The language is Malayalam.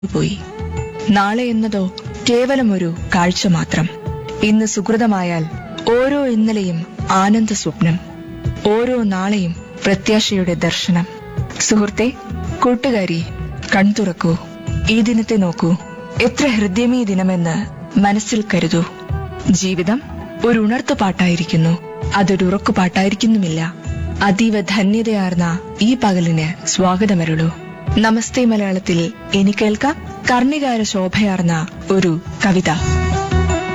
പോയി നാളെ എന്നതോ കേവലം ഒരു കാഴ്ച മാത്രം ഇന്ന് സുഹൃതമായാൽ ഓരോ ഇന്നലെയും ആനന്ദ സ്വപ്നം ഓരോ നാളെയും പ്രത്യാശയുടെ ദർശനം സുഹൃത്തെ കൂട്ടുകാരി കൺതുറക്കൂ ഈ ദിനത്തെ നോക്കൂ എത്ര ഹൃദ്യമീ ദിനമെന്ന് മനസ്സിൽ കരുതൂ ജീവിതം ഒരു ഉണർത്തുപാട്ടായിരിക്കുന്നു അതൊരു ഉറക്കുപാട്ടായിരിക്കുന്നുമില്ല അതീവ ധന്യതയാർന്ന ഈ പകലിന് സ്വാഗതമരുളൂ നമസ്തേ മലയാളത്തിൽ ഇനി കേൾക്കാം കർണികാര ശോഭയാർന്ന ഒരു കവിത